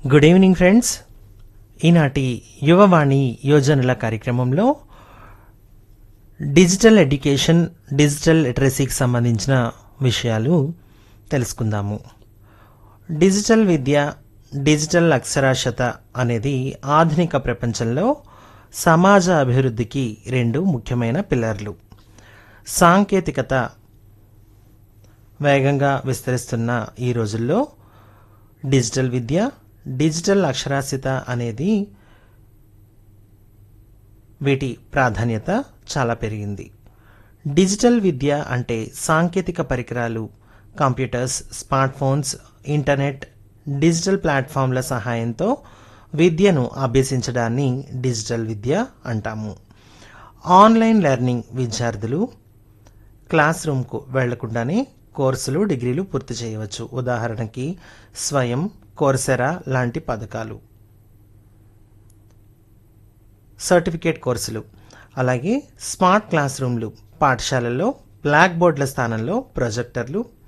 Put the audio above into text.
good evening friends ఈనాటి యువవాణి యోజనల కార్యక్రమంలో digital education digital లిటరసీకి సంబంధించిన విషయాలు తెలుసుకుందాము డిజిటల్ విద్య డిజిటల్ అక్షరాస్యత అనేది ఆధునిక ప్రపంచంలో సమాజ అభివృద్ధికి రెండు ముఖ్యమైన పిల్లర్లు సాంకేతికత వేగంగా విస్తరిస్తున్న ఈ రోజుల్లో డిజిటల్ విద్య డిజిటల్ అక్షరాస్యత అనేది వీటి ప్రాధాన్యత చాలా పెరిగింది డిజిటల్ విద్య అంటే సాంకేతిక పరికరాలు computers smart phones internet digital ప్లాట్ఫామ్ల సహాయంతో విద్యను అభ్యసించడాన్ని డిజిటల్ విద్య అంటాము ఆన్లైన్ లెర్నింగ్ విద్యార్థులు క్లాస్ రూమ్కు వెళ్లకుండానే కోర్సులు డిగ్రీలు పూర్తి చేయవచ్చు ఉదాహరణకి స్వయం కోర్సెరా లాంటి పథకాలు సర్టిఫికేట్ కోర్సులు అలాగే స్మార్ట్ క్లాస్ రూమ్లు పాఠశాలల్లో బ్లాక్ బోర్డుల స్థానంలో ప్రొజెక్టర్లు